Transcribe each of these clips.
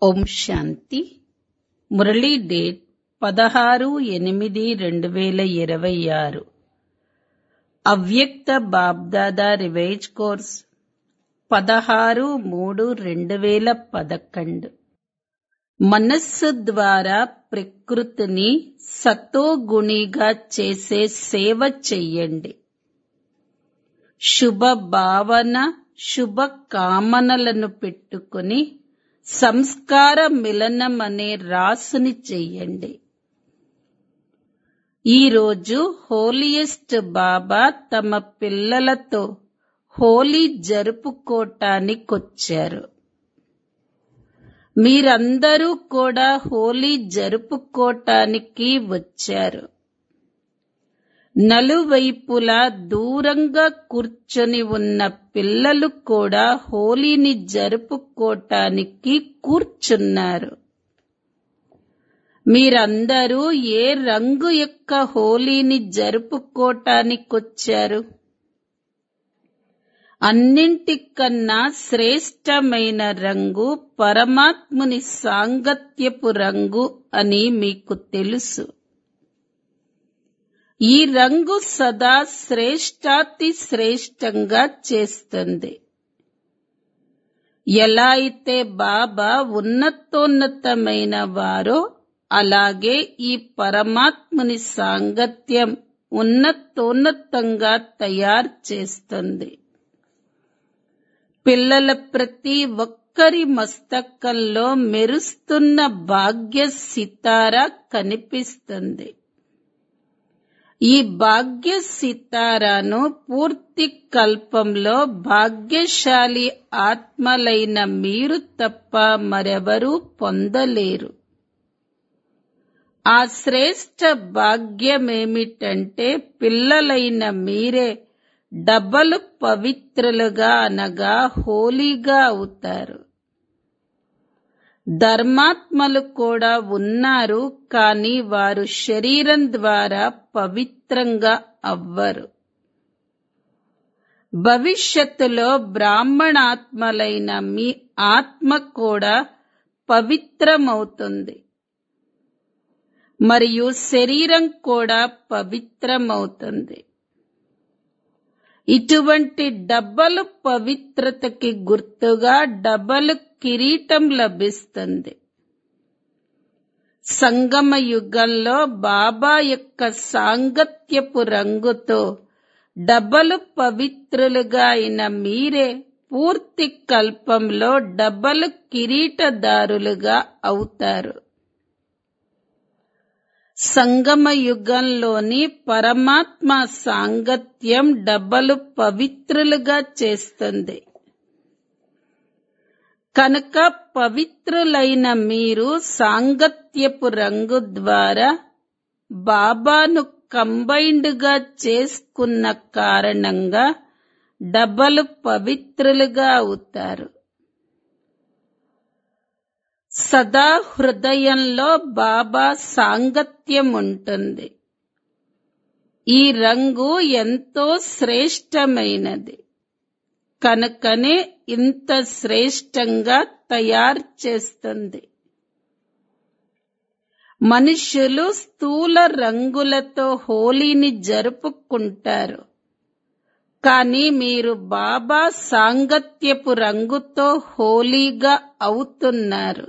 ఓం శాంతి Murali date పదహారు ఎనిమిది రెండు వేల ఇరవై ఆరు అవ్యక్త బాబ్దాదా రివైజ్ కోర్స్ పదహారు మూడు రెండు వేల పదకొండు మనస్సు ద్వారా ప్రకృతిని సతోగుణిగా చేసే సేవ చెయ్యండి శుభ భావన శుభ కామనలను పెట్టుకుని సంస్కార మిలనం అనే రాసుని చెయ్యండి ఈరోజు హోలియెస్ట్ బాబా తమ పిల్లలతో హోలీ జరుపుకోటానికొచ్చారు మీరందరూ కూడా హోలీ జరుపుకోటానికి వచ్చారు నలువైపులా దూరంగా కూర్చొని ఉన్న పిల్లలు కూడా హోలీని జరుపుకోటానికి కూర్చున్నారు మీరందరూ ఏ రంగు యొక్క హోలీని జరుపుకోటానికొచ్చారు అన్నింటికన్నా శ్రేష్టమైన రంగు పరమాత్ముని సాంగత్యపు రంగు అని మీకు తెలుసు ఈ రంగు సదా శ్రేష్టాతి శ్రేష్టంగా చేస్తుంది ఎలా అయితే బాబా ఉన్నతోన్నతమైన వారో అలాగే ఈ పరమాత్ముని సాంగత్యం ఉన్నతోన్నతంగా తయారు చేస్తుంది పిల్లల ప్రతి ఒక్కరి మస్తకంలో మెరుస్తున్న భాగ్య సితార కనిపిస్తుంది ఈ భాగ్య సితారాను పూర్తి కల్పంలో భాగ్యశాలి ఆత్మలైన మీరు తప్ప మరెవరూ పొందలేరు ఆ శ్రేష్ట భాగ్యమేమిటంటే పిల్లలైన మీరే డబలు పవిత్రులుగా అనగా హోలీగా అవుతారు ధర్మాత్మలు కూడా ఉన్నారు కానీ వారు శరీరం ద్వారా పవిత్రంగా అవ్వరు భవిష్యత్తులో బ్రాహ్మణాత్మలైన మీ ఆత్మ కూడా పవిత్రమవుతుంది మరియు శరీరం కూడా పవిత్రమవుతుంది ఇటువంటి డబ్బలు పవిత్రతకి గుర్తుగా డబ్బలు కిరీటం లభిస్తుంది సంగమ యుగంలో బాబా యొక్క సాంగత్యపు రంగుతో డబ్బలు పవిత్రులుగా అయిన మీరే పూర్తి కల్పంలో డబ్బలు కిరీటదారులుగా అవుతారు సంగమ యుగంలోని పరమాత్మ సాంగత్యం డబ్బలు పవిత్రులుగా చేస్తుంది కనుక పవిత్రులైన మీరు సాంగత్యపు రంగు ద్వారా బాబాను కంబైన్డ్ గా చేసుకున్న కారణంగా డబ్బలు పవిత్రులుగా అవుతారు సదా హృదయంలో బాబా సాంగత్యం ఉంటుంది ఈ రంగు ఎంతో శ్రేష్టమైనది కనుకనే ఇంత శ్రేష్టంగా తయారు చేస్తుంది మనుషులు స్థూల రంగులతో హోలీని జరుపుకుంటారు కానీ మీరు బాబా సాంగత్యపు రంగుతో హోలీగా అవుతున్నారు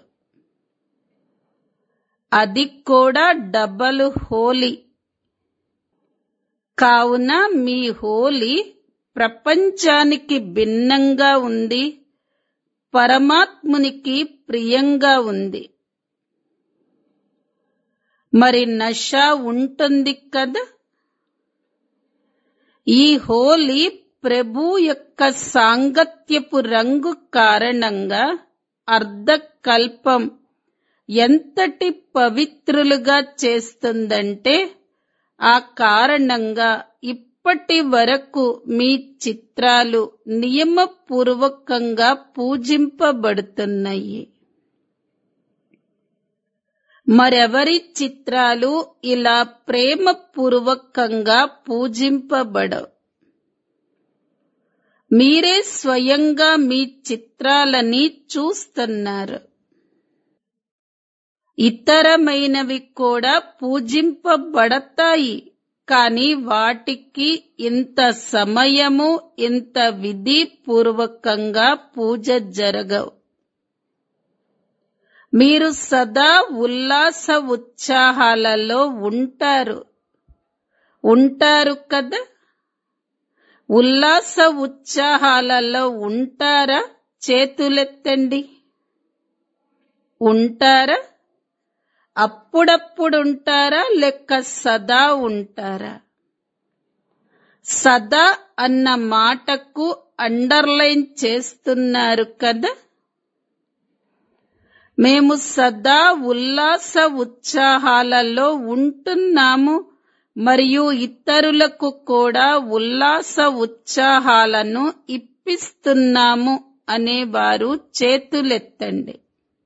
అది కూడా డబలు హోలీ కావున మీ హోలీ ప్రపంచానికి భిన్నంగా ఉంది పరమాత్మునికి ప్రియంగా ఉంది మరి నష ఉంటుంది కదా ఈ హోలీ ప్రభు యొక్క సాంగత్యపు రంగు కారణంగా అర్ధకల్పం ఎంతటి పవిత్రులుగా చేస్తుందంటే ఆ కారణంగా ఇప్పటి వరకు మీ చిత్రాలు నియమపూర్వకంగా పూజింపబడుతున్నాయి మరెవరి చిత్రాలు ఇలా ప్రేమపూర్వకంగా పూజింపబడవు మీరే స్వయంగా మీ చిత్రాలని చూస్తున్నారు ఇతరమైనవి కూడా పూజింపబడతాయి కాని వాటికి ఇంత సమయము ఇంత విధిపూర్వకంగా పూజ జరగవు మీరు సదా ఉల్లాస ఉత్సాహాలలో ఉంటారు ఉంటారు కదా ఉల్లాస ఉత్సాహాలలో ఉంటారా చేతులెత్తండి ఉంటారా అప్పుడప్పుడు ఉంటారా లేక సదా ఉంటారా సదా అన్న మాటకు అండర్లైన్ చేస్తున్నారు కదా మేము సదా ఉల్లాస ఉత్సాహాలలో ఉంటున్నాము మరియు ఇతరులకు కూడా ఉల్లాస ఉత్సాహాలను ఇప్పిస్తున్నాము అనేవారు చేతులెత్తండి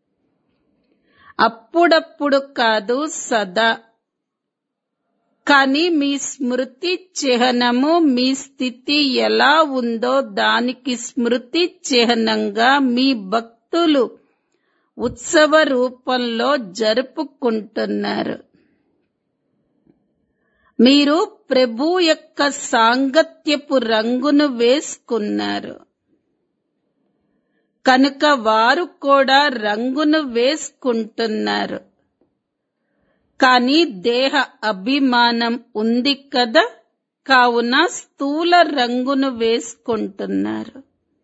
అప్పుడప్పుడు కాదు సదా కానీ మీ స్మృతి చిహ్నము మీ స్థితి ఎలా ఉందో దానికి స్మృతి చిహ్నంగా మీ భక్తులు ఉత్సవ రూపంలో జరుపుకుంటున్నారు మీరు ప్రభు యొక్క సాంగత్యపు రంగును వేసుకున్నారు కనుక వారు కూడా రంగును వేసుకుంటున్నారు కానీ దేహ అభిమానం ఉంది కదా కావున స్థూల రంగును వేసుకుంటున్నారు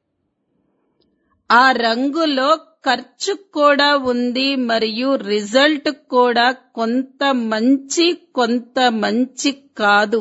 ఆ రంగులో ఖర్చు కూడా ఉంది మరియు రిజల్ట్ కూడా కొంత మంచి కొంత మంచి కాదు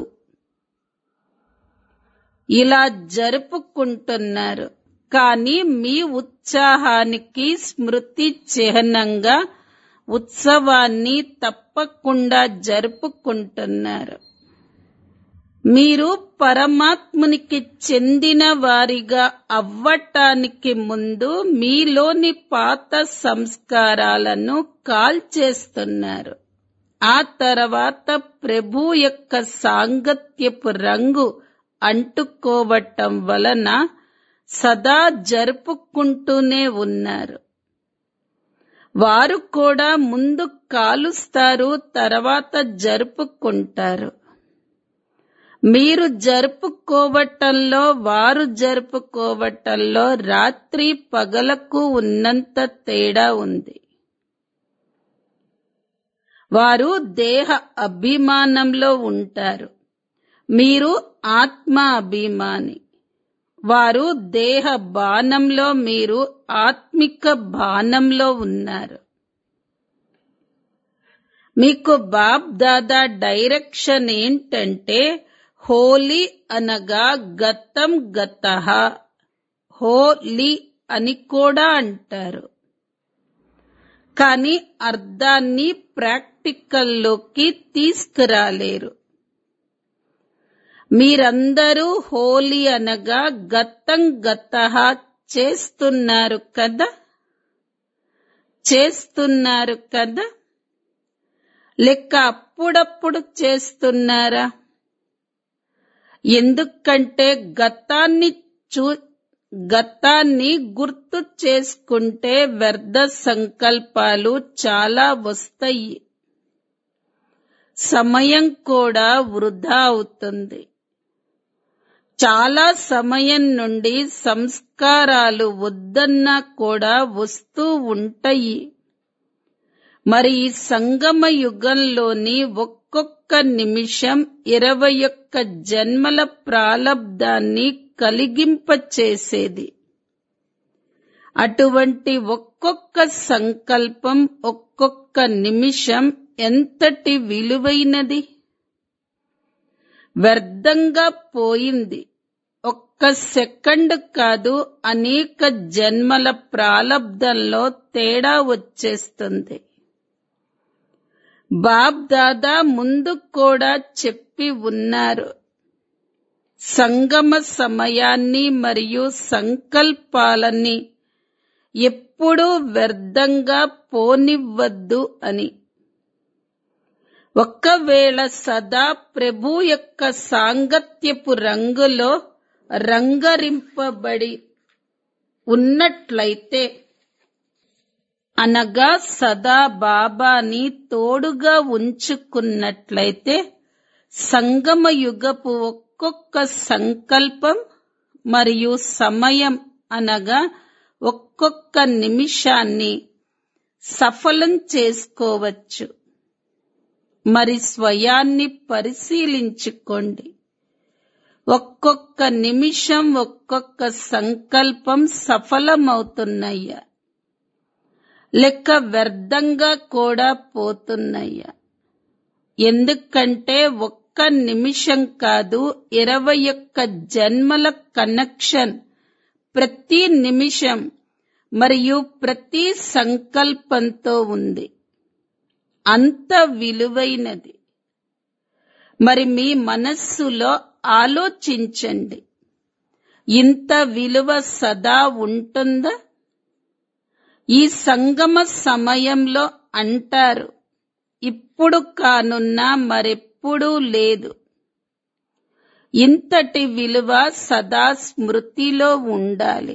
ఇలా జరుపుకుంటున్నారు కానీ మీ ఉత్సాహానికి స్మృతి చిహ్నంగా ఉత్సవాన్ని తప్పకుండా జరుపుకుంటున్నారు మీరు పరమాత్మునికి చెందిన వారిగా అవ్వటానికి ముందు మీలోని పాత సంస్కారాలను కాల్చేస్తున్నారు ఆ తర్వాత ప్రభు యొక్క సాంగత్యపు రంగు అంటుకోవటం వలన సదా జరుపుకుంటూనే ఉన్నారు వారు కూడా ముందు కాలుస్తారు తర్వాత జరుపుకుంటారు మీరు జరుపుకోవటంలో వారు జరుపుకోవటంలో రాత్రి పగలకు ఉన్నంత తేడా ఉంది వారు దేహ అభిమానంలో ఉంటారు మీరు ఆత్మ అభిమాని వారు దేహ బాణంలో మీరు ఆత్మిక బాణంలో ఉన్నారు మీకు బాబ్ దాదా డైరెక్షన్ ఏంటంటే హోలీ అనగా గతం గత హోలీ అని కూడా అంటారు కానీ అర్థాన్ని ప్రాక్టికల్లోకి తీసుకురాలేరు మీరందరూ హోలీ అనగా గతం గత చేస్తున్నారు కదా చేస్తున్నారు కదా లెక్క అప్పుడప్పుడు చేస్తున్నారా ఎందుకంటే గతాన్ని చూ గతాన్ని గుర్తు చేసుకుంటే వ్యర్థ సంకల్పాలు చాలా వస్తాయి సమయం కూడా వృధా అవుతుంది చాలా సమయం నుండి సంస్కారాలు వద్దన్నా కూడా వస్తూ ఉంటాయి మరి ఈ సంగమ యుగంలోని ఒక్కొక్క నిమిషం ఇరవై ఒక్క జన్మల ప్రాలబ్ధాన్ని కలిగింపచేసేది అటువంటి ఒక్కొక్క సంకల్పం ఒక్కొక్క నిమిషం ఎంతటి విలువైనది వ్యర్థంగా పోయింది ఒక్క సెకండ్ కాదు అనేక జన్మల ప్రాలబ్ధంలో తేడా వచ్చేస్తుంది బాబ్ దాదా ముందు కూడా చెప్పి ఉన్నారు సంగమ సమయాన్ని మరియు సంకల్పాలని ఎప్పుడూ వ్యర్థంగా పోనివ్వద్దు అని ఒక్కవేళ సదా ప్రభు యొక్క సాంగత్యపు రంగులో రంగరింపబడి ఉన్నట్లయితే అనగా సదా బాబాని తోడుగా ఉంచుకున్నట్లయితే సంగమ యుగపు ఒక్కొక్క సంకల్పం మరియు సమయం అనగా ఒక్కొక్క నిమిషాన్ని సఫలం చేసుకోవచ్చు మరి స్వయాన్ని పరిశీలించుకోండి ఒక్కొక్క నిమిషం ఒక్కొక్క సంకల్పం సఫలమవుతున్నాయ్యా లెక్క వ్యర్థంగా కూడా పోతున్నాయ్యా ఎందుకంటే ఒక్క నిమిషం కాదు ఇరవై ఒక్క జన్మల కనెక్షన్ ప్రతి నిమిషం మరియు ప్రతి సంకల్పంతో ఉంది అంత విలువైనది మరి మీ మనస్సులో ఆలోచించండి ఇంత విలువ సదా ఉంటుందా ఈ సంగమ సమయంలో అంటారు ఇప్పుడు కానున్నా మరెప్పుడూ లేదు ఇంతటి విలువ సదా స్మృతిలో ఉండాలి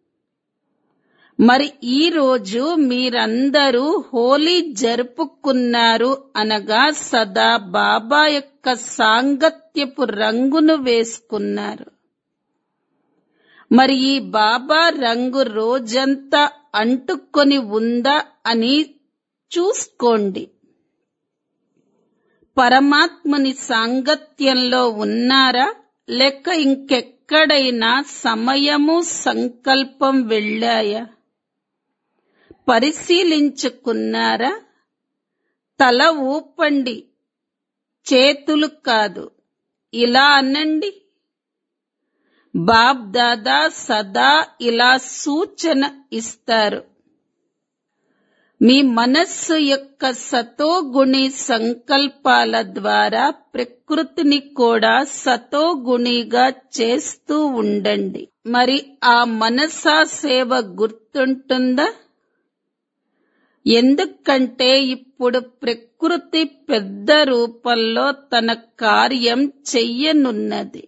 మరి ఈ రోజు మీరందరూ హోలీ జరుపుకున్నారు అనగా సదా బాబా యొక్క సాంగత్యపు రంగును వేసుకున్నారు మరి ఈ బాబా రంగు రోజంతా అంటుకొని ఉందా అని చూసుకోండి పరమాత్మని సాంగత్యంలో ఉన్నారా లేక ఇంకెక్కడైనా సమయము సంకల్పం వెళ్ళాయా పరిశీలించుకున్నారా తల ఊపండి చేతులు కాదు ఇలా అనండి బాబ్ దాదా సదా ఇలా సూచన ఇస్తారు మీ మనస్సు యొక్క సతోగుణి సంకల్పాల ద్వారా ప్రకృతిని కూడా సతోగుణిగా చేస్తూ ఉండండి మరి ఆ మనసా సేవ గుర్తుంటుందా ఎందుకంటే ఇప్పుడు ప్రకృతి పెద్ద రూపంలో తన కార్యం చెయ్యనున్నది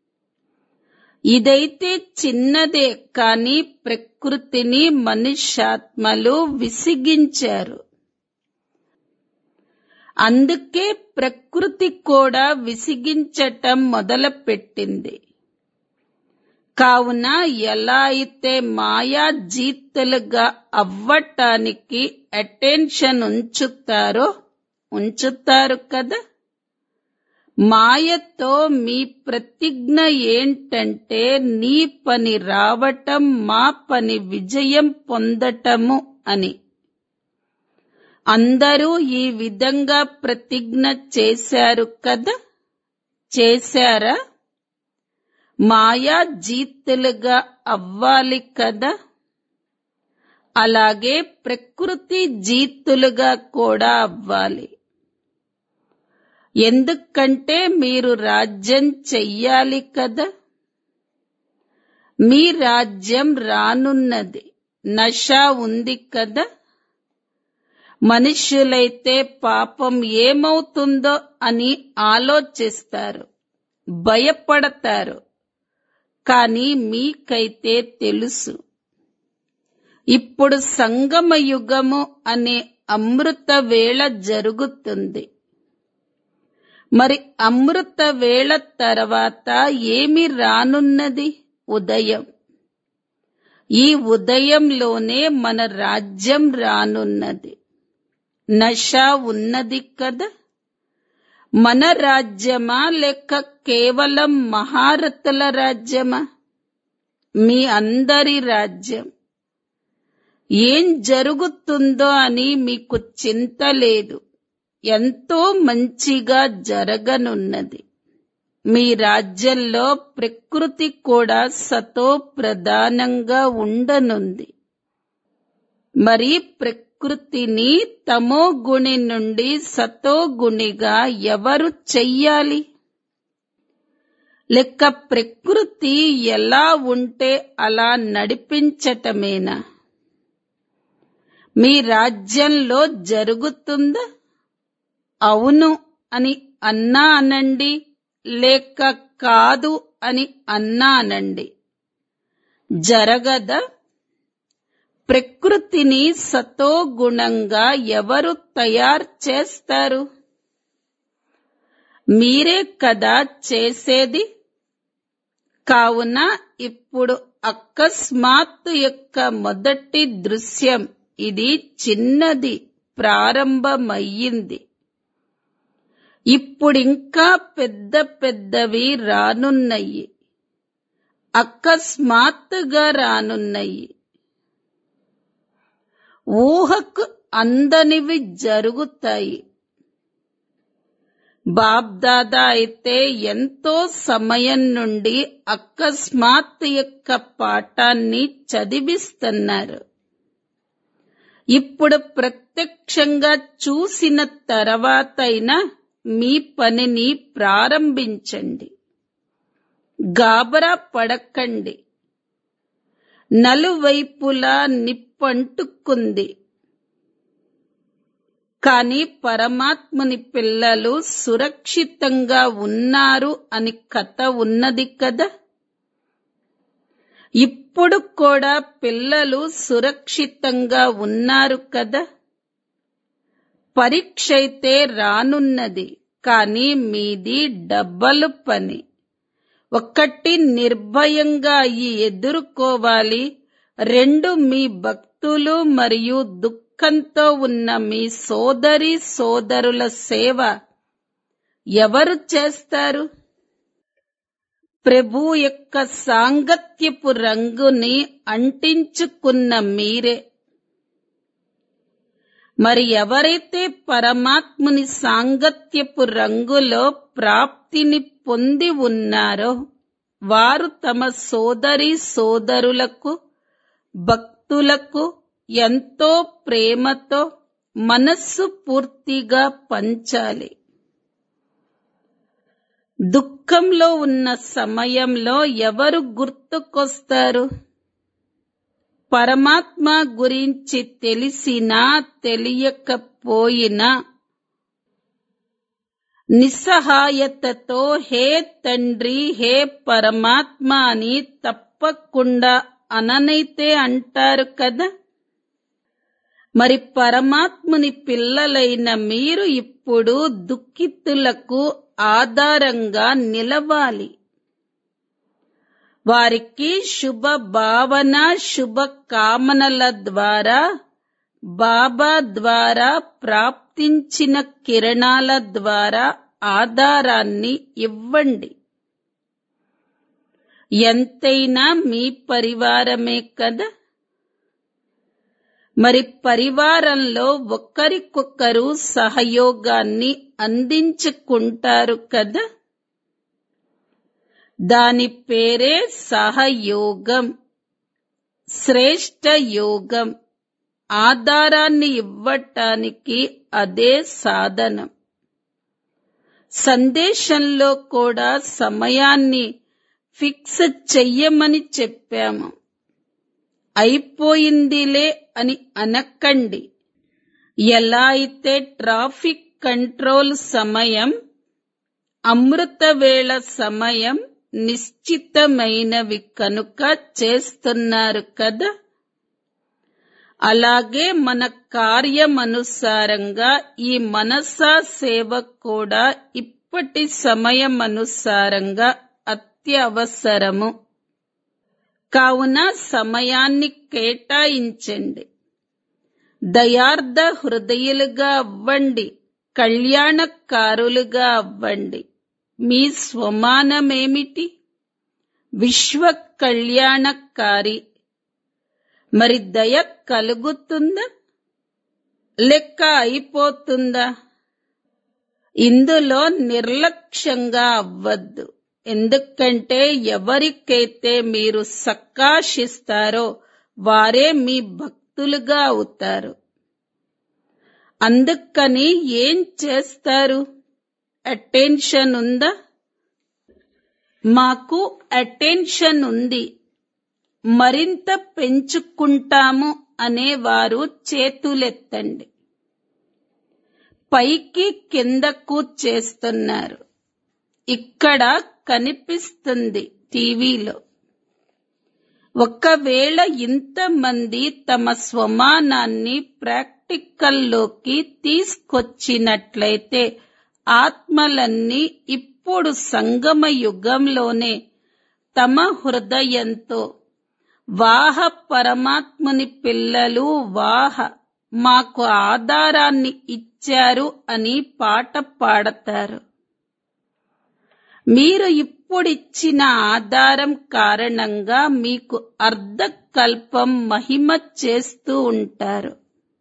ఇదైతే చిన్నదే కాని ప్రకృతిని మనుష్యాత్మలు విసిగించారు అందుకే ప్రకృతి కూడా విసిగించటం మొదలుపెట్టింది కావున ఎలా అయితే మాయా జీతులుగా అవ్వటానికి అటెన్షన్ ఉంచుతారో ఉంచుతారు కదా మాయతో మీ ప్రతిజ్ఞ ఏంటంటే నీ పని రావటం మా పని విజయం పొందటము అని అందరూ ఈ విధంగా ప్రతిజ్ఞ చేశారు కదా చేశారా మాయా జీతులుగా అవ్వాలి కదా అలాగే ప్రకృతి జీతులుగా కూడా అవ్వాలి ఎందుకంటే మీరు రాజ్యం చెయ్యాలి కదా మీ రాజ్యం రానున్నది నష ఉంది కదా మనుష్యులైతే పాపం ఏమవుతుందో అని ఆలోచిస్తారు భయపడతారు కానీ మీకైతే తెలుసు ఇప్పుడు సంగమ యుగము అనే అమృత వేళ జరుగుతుంది మరి అమృత వేళ తర్వాత ఏమి రానున్నది ఉదయం ఈ ఉదయంలోనే మన రాజ్యం రానున్నది నష ఉన్నది కదా మన రాజ్యమా లేక కేవలం మహారథుల రాజ్యమా మీ అందరి రాజ్యం ఏం జరుగుతుందో అని మీకు చింత లేదు ఎంతో మంచిగా జరగనున్నది మీ రాజ్యంలో ప్రకృతి కూడా సతో ప్రధానంగా ఉండనుంది మరి ప్రకృతిని తమో గుణి నుండి సతో గుణిగా ఎవరు చెయ్యాలి లెక్క ప్రకృతి ఎలా ఉంటే అలా నడిపించటమేనా మీ రాజ్యంలో జరుగుతుందా అవును అని అన్నా అనండి లేక కాదు అని అన్నా అనండి జరగదా ప్రకృతిని సతోగుణంగా ఎవరు తయారు చేస్తారు మీరే కదా చేసేది కావున ఇప్పుడు అకస్మాత్తు యొక్క మొదటి దృశ్యం ఇది చిన్నది ప్రారంభమయ్యింది ఇప్పుడింకా పెద్ద పెద్దవి రానున్నాయి అకస్మాత్తుగా రానున్నాయి ఊహకు అందనివి జరుగుతాయి బాబ్దాదా అయితే ఎంతో సమయం నుండి అకస్మాత్ యొక్క పాఠాన్ని చదివిస్తున్నారు ఇప్పుడు ప్రత్యక్షంగా చూసిన తర్వాతైనా మీ పనిని ప్రారంభించండి గాబరా పడకండి నలువైపులా నిప్పంటుకుంది కాని పరమాత్ముని పిల్లలు సురక్షితంగా ఉన్నారు అని కథ ఉన్నది కదా ఇప్పుడు కూడా పిల్లలు సురక్షితంగా ఉన్నారు కదా పరీక్ష అయితే రానున్నది కానీ మీది డబ్బలు పని ఒకటి నిర్భయంగా అయి ఎదుర్కోవాలి రెండు మీ భక్తులు మరియు దుఃఖంతో ఉన్న మీ సోదరి సోదరుల సేవ ఎవరు చేస్తారు ప్రభు యొక్క సాంగత్యపు రంగుని అంటించుకున్న మీరే మరి ఎవరైతే పరమాత్ముని సాంగత్యపు రంగులో ప్రాప్తిని పొంది ఉన్నారో వారు తమ సోదరి సోదరులకు భక్తులకు ఎంతో ప్రేమతో మనస్సు పూర్తిగా పంచాలి దుఃఖంలో ఉన్న సమయంలో ఎవరు గుర్తుకొస్తారు పరమాత్మ గురించి తెలిసినా తెలియకపోయినా నిస్సహాయతతో హే తండ్రి హే పరమాత్మ అని తప్పకుండా అననైతే అంటారు కదా మరి పరమాత్ముని పిల్లలైన మీరు ఇప్పుడు దుఃఖితులకు ఆధారంగా నిలవాలి వారికి శుభ భావన శుభ కామనల ద్వారా బాబా ద్వారా ప్రాప్తించిన కిరణాల ద్వారా ఆధారాన్ని ఇవ్వండి ఎంతైనా మీ పరివారమే కదా మరి పరివారంలో ఒకరికొకరు సహయోగాన్ని అందించుకుంటారు కదా దాని పేరే సహయోగం శ్రేష్ట యోగం ఆధారాన్ని ఇవ్వటానికి అదే సాధనం సందేశంలో కూడా సమయాన్ని ఫిక్స్ చెయ్యమని చెప్పాము అయిపోయిందిలే అని అనకండి ఎలా అయితే ట్రాఫిక్ కంట్రోల్ సమయం అమృత వేళ సమయం నిశ్చితమైనవి కనుక చేస్తున్నారు కదా అలాగే మన కార్యమనుసారంగా ఈ మనసా సేవ కూడా ఇప్పటి సమయం అనుసారంగా అత్యవసరము కావున సమయాన్ని కేటాయించండి దయార్థ హృదయులుగా అవ్వండి కళ్యాణకారులుగా అవ్వండి మీ స్వమానమేమిటి విశ్వ కళ్యాణకారి మరి దయ కలుగుతుందా లెక్క అయిపోతుందా ఇందులో నిర్లక్ష్యంగా అవ్వద్దు ఎందుకంటే ఎవరికైతే మీరు సక్కాషిస్తారో వారే మీ భక్తులుగా అవుతారు అందుకని ఏం చేస్తారు అటెన్షన్ ఉందా మాకు అటెన్షన్ ఉంది మరింత పెంచుకుంటాము అనేవారు చేతులెత్తండి పైకి కిందకు చేస్తున్నారు ఇక్కడ కనిపిస్తుంది టీవీలో ఒకవేళ ఇంతమంది తమ స్వమానాన్ని ప్రాక్టికల్లోకి తీసుకొచ్చినట్లయితే ఆత్మలన్నీ ఇప్పుడు సంగమ యుగంలోనే తమ హృదయంతో వాహ పరమాత్ముని పిల్లలు వాహ మాకు ఆధారాన్ని ఇచ్చారు అని పాట పాడతారు మీరు ఇప్పుడిచ్చిన ఆధారం కారణంగా మీకు అర్ధకల్పం మహిమ చేస్తూ ఉంటారు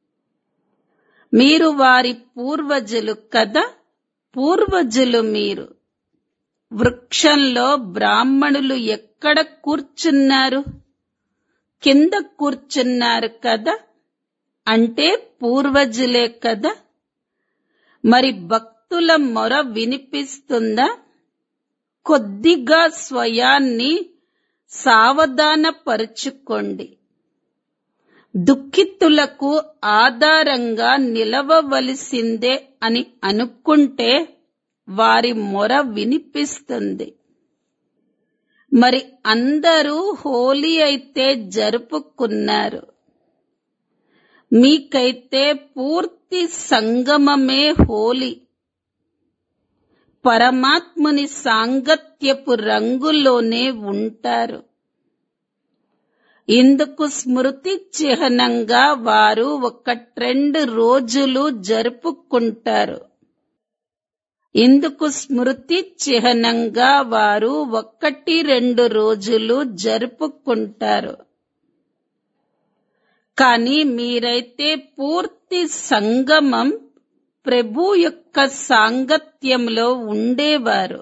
మీరు వారి పూర్వజులు కదా పూర్వజులు మీరు వృక్షంలో బ్రాహ్మణులు ఎక్కడ కూర్చున్నారు కింద కూర్చున్నారు కదా అంటే పూర్వజులే కదా మరి భక్తుల మొర వినిపిస్తుందా కొద్దిగా స్వయాన్ని సావధానపరుచుకోండి దుఃఖితులకు ఆధారంగా నిలవవలసిందే అని అనుకుంటే వారి మొర వినిపిస్తుంది మరి అందరూ హోలీ అయితే జరుపుకున్నారు మీకైతే పూర్తి సంగమమే హోలీ పరమాత్ముని సాంగత్యపు రంగులోనే ఉంటారు ఇందుకు స్మృతి చిహ్నంగా వారు ఒక రెండు రోజులు జరుపుకుంటారు ఇందుకు స్మృతి చిహ్నంగా వారు ఒకటి రెండు రోజులు జరుపుకుంటారు కానీ మీరైతే పూర్తి సంగమం ప్రభు యొక్క సాంగత్యంలో ఉండేవారు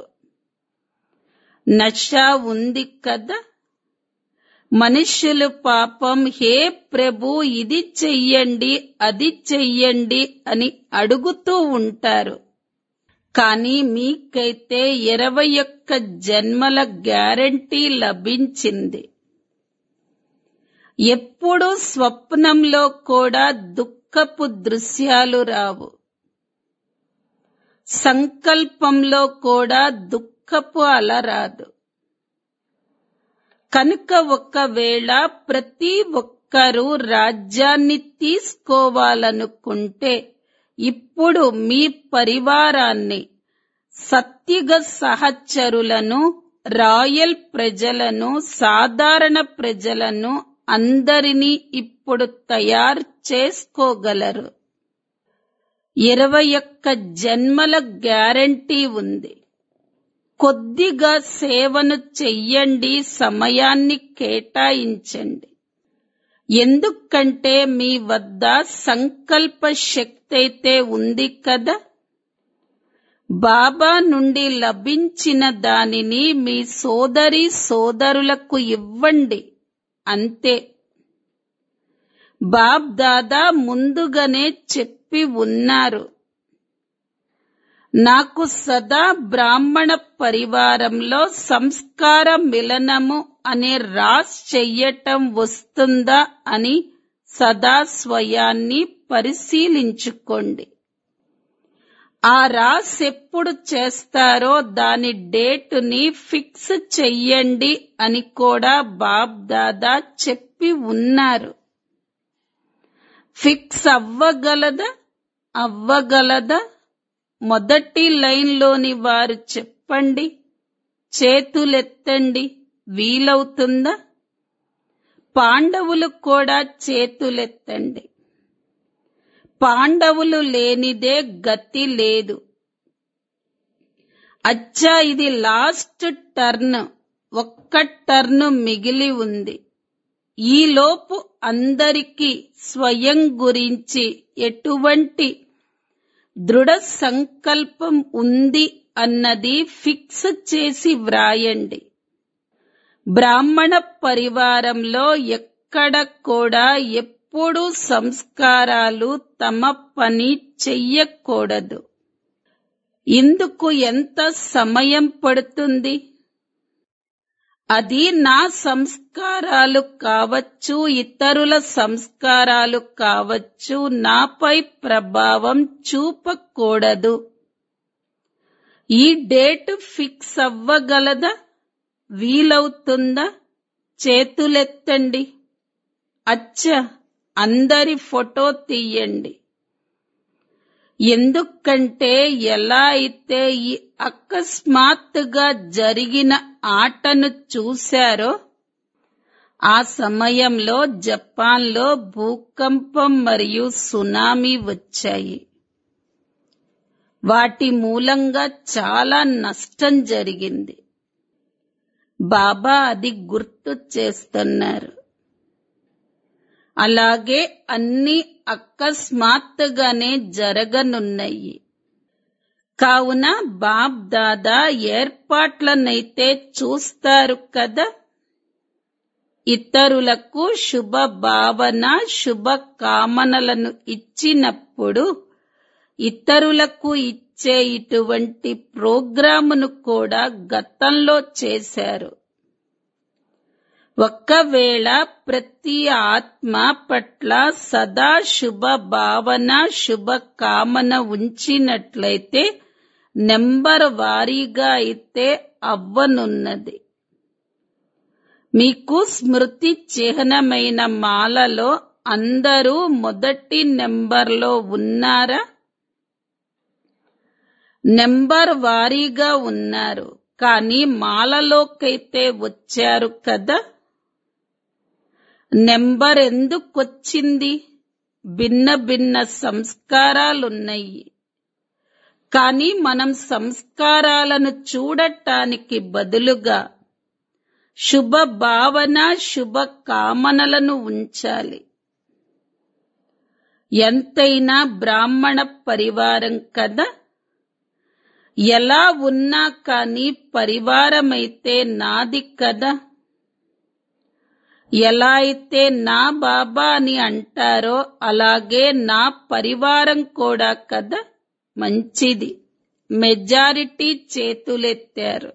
నష ఉంది కదా మనుష్యులు పాపం హే ప్రభు ఇది చెయ్యండి అది చెయ్యండి అని అడుగుతూ ఉంటారు కానీ మీకైతే ఇరవై ఒక్క జన్మల గ్యారంటీ లభించింది ఎప్పుడూ స్వప్నంలో కూడా దుఃఖపు దృశ్యాలు రావు సంకల్పంలో కూడా దుఃఖపు అల రాదు కనుక ఒకవేళ ప్రతి ఒక్కరూ రాజ్యాన్ని తీసుకోవాలనుకుంటే ఇప్పుడు మీ పరివారాన్ని సత్యుగ సహచరులను రాయల్ ప్రజలను సాధారణ ప్రజలను అందరినీ ఇప్పుడు తయారు చేసుకోగలరు ఇరవై ఒక్క జన్మల గ్యారంటీ ఉంది కొద్దిగా సేవను చెయ్యండి సమయాన్ని కేటాయించండి ఎందుకంటే మీ వద్ద సంకల్ప శక్తి అయితే ఉంది కదా బాబా నుండి లభించిన దానిని మీ సోదరి సోదరులకు ఇవ్వండి అంతే బాబ్ దాదా ముందుగానే చెప్పి ఉన్నారు నాకు సదా బ్రాహ్మణ పరివారంలో సంస్కార మిలనము అనే రాస్ చెయ్యటం వస్తుందా అని సదా స్వయాన్ని పరిశీలించుకోండి ఆ రాస్ ఎప్పుడు చేస్తారో దాని డేటుని ఫిక్స్ చెయ్యండి అని కూడా బాబ్ దాదా చెప్పి ఉన్నారు ఫిక్స్ అవ్వగలదా అవ్వగలదా మొదటి లైన్లోని వారు చెప్పండి చేతులెత్తండి వీలవుతుందా పాండవులు కూడా చేతులెత్తండి పాండవులు లేనిదే గతి లేదు అచ్చా ఇది లాస్ట్ టర్న్ ఒక్క టర్న్ మిగిలి ఉంది ఈలోపు అందరికీ స్వయం గురించి ఎటువంటి దృఢ సంకల్పం ఉంది అన్నది ఫిక్స్ చేసి వ్రాయండి బ్రాహ్మణ పరివారంలో ఎక్కడ కూడా ఎప్పుడు సంస్కారాలు తమ పని చెయ్యకూడదు ఇందుకు ఎంత సమయం పడుతుంది అది నా సంస్కారాలు కావచ్చు ఇతరుల సంస్కారాలు కావచ్చు నాపై ప్రభావం చూపకూడదు ఈ డేట్ ఫిక్స్ అవ్వగలదా వీలవుతుందా చేతులెత్తండి అచ్చ అందరి ఫోటో తీయండి ఎందుకంటే ఎలా అయితే ఈ అకస్మాత్తుగా జరిగిన ఆటను చూశారో ఆ సమయంలో జపాన్లో భూకంపం మరియు సునామీ వచ్చాయి వాటి మూలంగా చాలా నష్టం జరిగింది బాబా అది గుర్తు చేస్తున్నారు అలాగే అన్ని అకస్మాత్తుగానే జరగనున్నాయి కావున బాబ్ దాదా ఏర్పాట్లనైతే చూస్తారు కదా ఇతరులకు శుభ భావన శుభ కామనలను ఇచ్చినప్పుడు ఇతరులకు ఇచ్చే ఇటువంటి ప్రోగ్రామును కూడా గతంలో చేశారు ఒక్కవేళ ప్రతి ఆత్మ పట్ల సదా శుభ భావన శుభ కామన ఉంచినట్లయితే నెంబర్ వారీగా అయితే అవ్వనున్నది మీకు స్మృతి చిహ్నమైన మాలలో అందరూ మొదటి నెంబర్లో ఉన్నారా నెంబర్ వారీగా ఉన్నారు కానీ మాలలోకైతే వచ్చారు కదా నెంబర్ ఎందుకొచ్చింది భిన్న భిన్న సంస్కారాలున్నాయి కానీ మనం సంస్కారాలను చూడటానికి బదులుగా శుభ భావన శుభ కామనలను ఉంచాలి ఎంతైనా బ్రాహ్మణ పరివారం కదా ఎలా ఉన్నా కానీ పరివారమైతే నాది కదా ఎలా అయితే నా బాబా అని అంటారో అలాగే నా పరివారం కూడా కదా మంచిది మెజారిటీ చేతులెత్తారు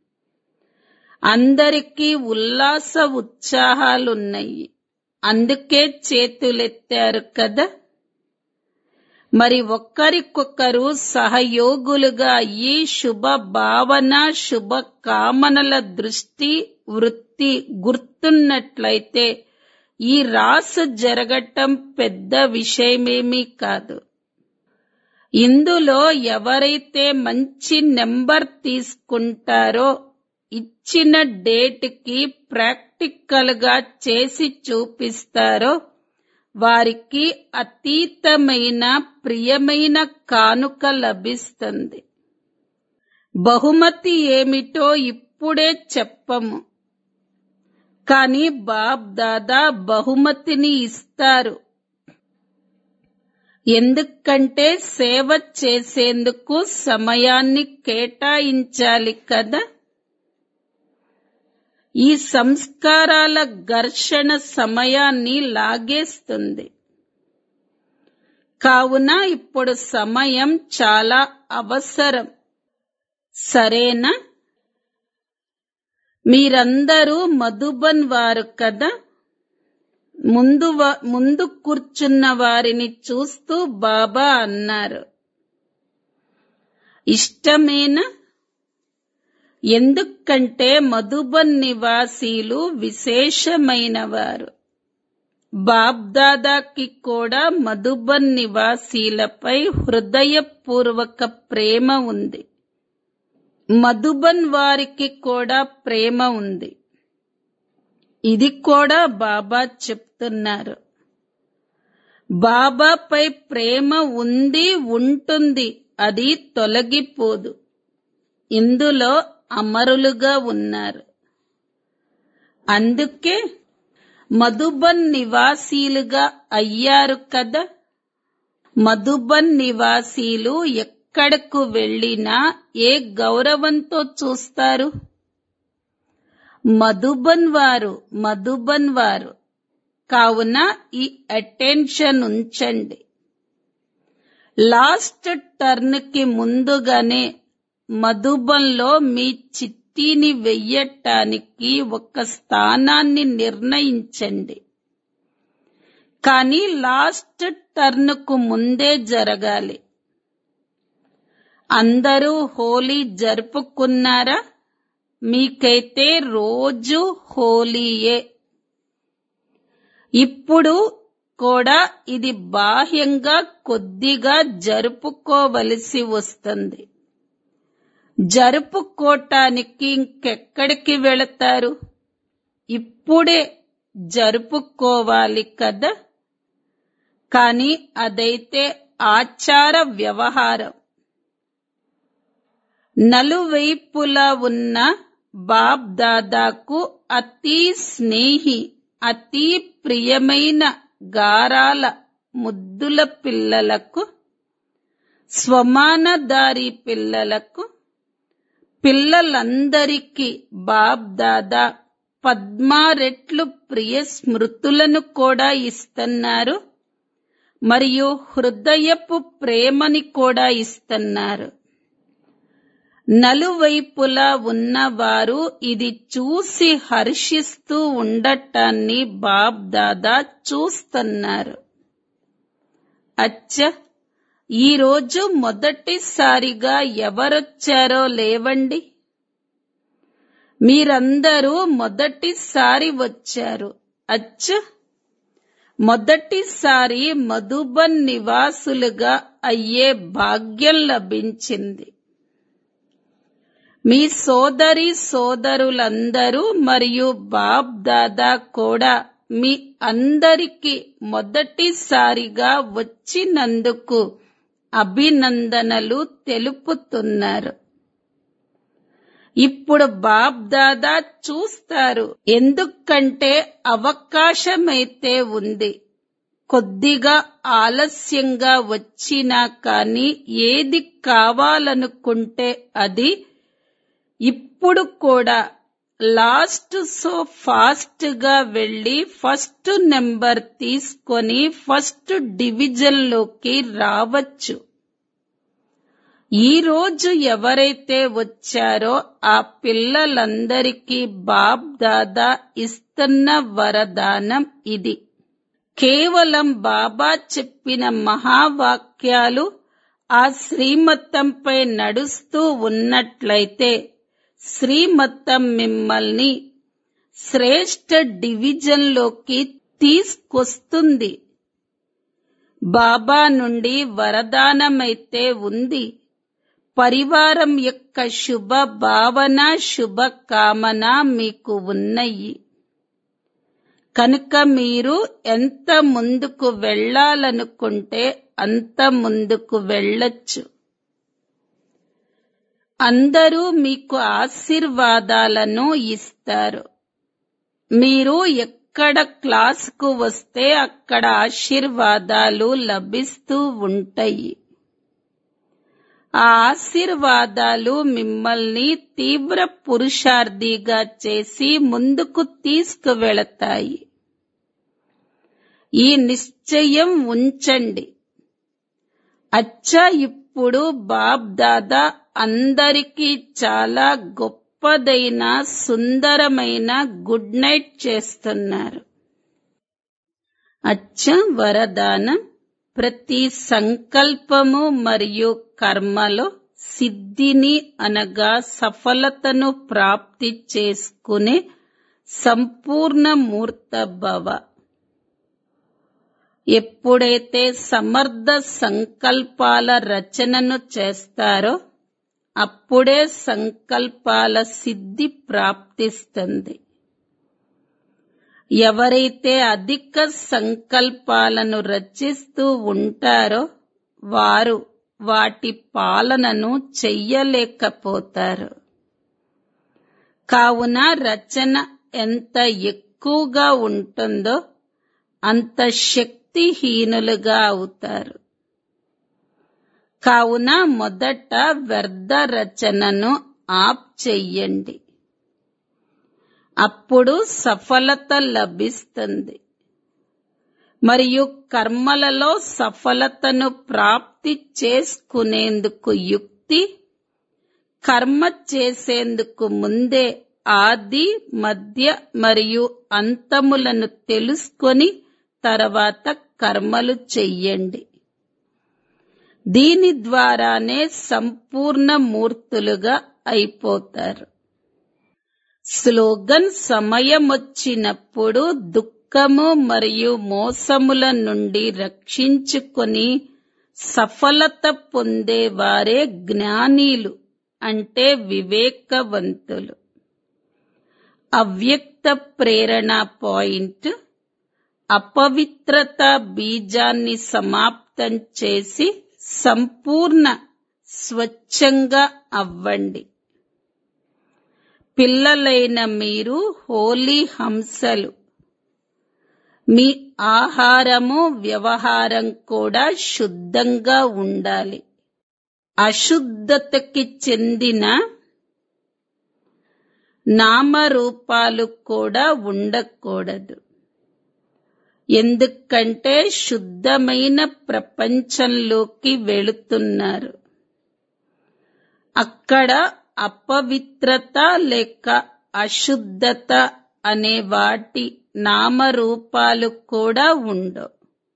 అందరికీ ఉల్లాస ఉత్సాహాలున్నాయి అందుకే చేతులెత్తారు కదా మరి ఒక్కరికొకరు సహయోగులుగా ఈ శుభ భావన శుభ కామనల దృష్టి వృత్తి గుర్తున్నట్లయితే ఈ రాసు జరగటం పెద్ద విషయమేమీ కాదు ఇందులో ఎవరైతే మంచి నెంబర్ తీసుకుంటారో ఇచ్చిన డేట్కి ప్రాక్టికల్ గా చేసి చూపిస్తారో వారికి అతీతమైన ప్రియమైన కానుక లభిస్తుంది బహుమతి ఏమిటో ఇప్పుడే చెప్పము కానీ బాబ్ దాదా బహుమతిని ఇస్తారు ఎందుకంటే సేవ చేసేందుకు సమయాన్ని కేటాయించాలి కదా ఈ సంస్కారాల ఘర్షణ సమయాన్ని లాగేస్తుంది కావున ఇప్పుడు సమయం చాలా అవసరం సరేనా మీరందరూ మధుబన్ వారు కదా ముందు వా- ముందు కూర్చున్న వారిని చూస్తూ బాబా అన్నారు ఇష్టమేనా ఎందుకంటే మధుబన్ నివాసీలు విశేషమైన వారు బాబ్దాదాకి కూడా మధుబన్ నివాసీలపై హృదయపూర్వక ప్రేమ ఉంది మధుబన్ వారికి కూడా ప్రేమ ఉంది ఇది కూడా బాబా చెప్తున్నారు బాబాపై ప్రేమ ఉంది ఉంటుంది అది తొలగిపోదు ఇందులో అమరులుగా ఉన్నారు అందుకే మధుబన్ నివాసీలుగా అయ్యారు కదా మధుబన్ నివాసీలు ఎక్కడకు వెళ్ళినా ఏ గౌరవంతో చూస్తారు మధుబన్ వారు మధుబన్ వారు కావున ఈ అటెన్షన్ ఉంచండి లాస్ట్ టర్న్ కి ముందుగానే మధుబన్లో మీ చిట్టీని వెయ్యటానికి ఒక స్థానాన్ని నిర్ణయించండి కానీ లాస్ట్ టర్న్ కు ముందే జరగాలి అందరూ హోలీ జరుపుకున్నారా మీకైతే రోజు హోలీయే ఇప్పుడు కూడా ఇది బాహ్యంగా కొద్దిగా జరుపుకోవలసి వస్తుంది జరుపుకోటానికి ఇంకెక్కడికి వెళతారు ఇప్పుడే జరుపుకోవాలి కదా కానీ అదైతే ఆచార వ్యవహారం నలువైపులా ఉన్న బాబ్ దాదాకు అతి స్నేహి అతి ప్రియమైన గారాల ముద్దుల పిల్లలకు స్వమానదారి పిల్లలకు పిల్లలందరికీ బాబ్ దాదా పద్మారెట్లు ప్రియ స్మృతులను కూడా ఇస్తున్నారు మరియు హృదయపు ప్రేమని కూడా ఇస్తున్నారు నలువైపులా ఉన్నవారు ఇది చూసి హర్షిస్తూ ఉండటాన్ని బాబ్ దాదా చూస్తున్నారు అచ్చ ఈరోజు మొదటిసారిగా ఎవరొచ్చారో లేవండి మీరందరూ మొదటిసారి వచ్చారు అచ్చ మొదటిసారి మధుబన్ నివాసులుగా అయ్యే భాగ్యం లభించింది మీ సోదరి సోదరులందరూ మరియు బాబ్ దాదా కూడా మీ అందరికీ మొదటిసారిగా వచ్చినందుకు అభినందనలు తెలుపుతున్నారు ఇప్పుడు బాబ్ దాదా చూస్తారు ఎందుకంటే అవకాశమైతే ఉంది కొద్దిగా ఆలస్యంగా వచ్చినా కానీ ఏది కావాలనుకుంటే అది ఇప్పుడు కూడా లాస్ట్ సో ఫాస్ట్ గా వెళ్లి ఫస్ట్ నెంబర్ తీసుకొని ఫస్ట్ డివిజన్ లోకి రావచ్చు ఈ రోజు ఎవరైతే వచ్చారో ఆ పిల్లలందరికీ బాబ్ దాదా ఇస్తున్న వరదానం ఇది కేవలం బాబా చెప్పిన మహావాక్యాలు ఆ శ్రీమతంపై నడుస్తూ ఉన్నట్లయితే శ్రీమతం మిమ్మల్ని శ్రేష్ఠ డివిజన్లోకి తీసుకొస్తుంది బాబా నుండి వరదానమైతే ఉంది పరివారం యొక్క శుభ భావన శుభ కామన మీకు ఉన్నాయి కనుక మీరు ఎంత ముందుకు వెళ్ళాలనుకుంటే అంత ముందుకు వెళ్ళొచ్చు అందరూ మీకు ఆశీర్వాదాలను ఇస్తారు మీరు ఎక్కడ క్లాసుకు వస్తే అక్కడ ఆశీర్వాదాలు లభిస్తూ ఉంటాయి ఆ ఆశీర్వాదాలు మిమ్మల్ని తీవ్ర పురుషార్థిగా చేసి ముందుకు తీసుకువెళతాయి ఈ నిశ్చయం ఉంచండి అచ్చా ఇప్పుడు బాబ్ దాదా అందరికీ చాలా గొప్పదైన సుందరమైన గుడ్ నైట్ చేస్తున్నారు అచ్చ వరదానం ప్రతి సంకల్పము మరియు కర్మలో సిద్ధిని అనగా సఫలతను ప్రాప్తి చేసుకునే సంపూర్ణ మూర్త భవ ఎప్పుడైతే సమర్థ సంకల్పాల రచనను చేస్తారో అప్పుడే సంకల్పాల సిద్ధి ప్రాప్తిస్తుంది ఎవరైతే అధిక సంకల్పాలను రచిస్తూ ఉంటారో వారు వాటి పాలనను చెయ్యలేకపోతారు కావున రచన ఎంత ఎక్కువగా ఉంటుందో అంత శక్తిహీనులుగా అవుతారు కావున మొదట వ్యర్థ రచనను ఆప్ చెయ్యండి అప్పుడు సఫలత లభిస్తుంది మరియు కర్మలలో సఫలతను ప్రాప్తి చేసుకునేందుకు యుక్తి కర్మ చేసేందుకు ముందే ఆది మధ్య మరియు అంతములను తెలుసుకొని తర్వాత కర్మలు చెయ్యండి దీని ద్వారానే సంపూర్ణ మూర్తులుగా అయిపోతారు స్లోగన్ సమయమొచ్చినప్పుడు దుఃఖము మరియు మోసముల నుండి రక్షించుకొని సఫలత పొందేవారే జ్ఞానీలు అంటే వివేకవంతులు అవ్యక్త ప్రేరణ పాయింట్ అపవిత్రత బీజాన్ని సమాప్తం చేసి సంపూర్ణ స్వచ్ఛంగా అవ్వండి పిల్లలైన మీరు హోలీ హంసలు మీ ఆహారము వ్యవహారం కూడా శుద్ధంగా ఉండాలి అశుద్ధతకి చెందిన నామరూపాలు కూడా ఉండకూడదు ఎందుకంటే శుద్ధమైన ప్రపంచంలోకి వెళుతున్నారు అక్కడ అపవిత్రత లేక అశుద్ధత అనే వాటి నామరూపాలు కూడా ఉండవు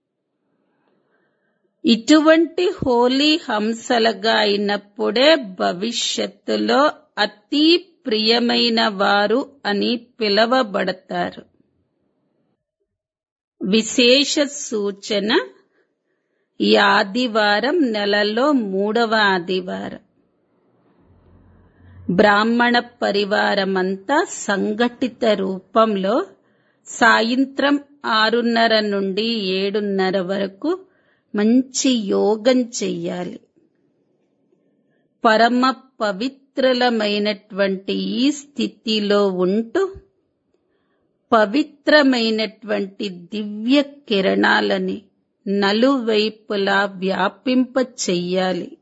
ఇటువంటి హోలీ హంసలుగా అయినప్పుడే భవిష్యత్తులో అతి ప్రియమైన వారు అని పిలవబడతారు విశేష సూచన ఈ ఆదివారం నెలలో మూడవ ఆదివారం బ్రాహ్మణ పరివారమంతా సంఘటిత రూపంలో సాయంత్రం ఆరున్నర నుండి ఏడున్నర వరకు మంచి యోగం చెయ్యాలి పరమ పవిత్రులమైనటువంటి ఈ స్థితిలో ఉంటూ పవిత్రమైనటువంటి దివ్య కిరణాలని నలువైపులా వ్యాపింప చెయ్యాలి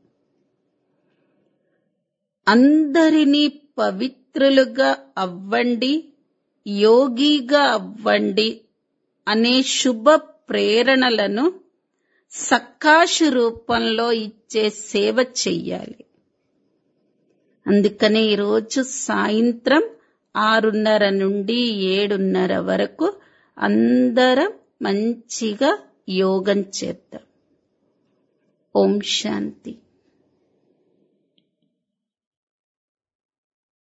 అందరినీ పవిత్రులుగా అవ్వండి యోగిగా అవ్వండి అనే శుభ ప్రేరణలను సక్కాషు రూపంలో ఇచ్చే సేవ చెయ్యాలి అందుకనే ఈరోజు సాయంత్రం ఆరున్నర నుండి ఏడున్నర వరకు అందరం మంచిగా యోగం చేద్దాం ఓం శాంతి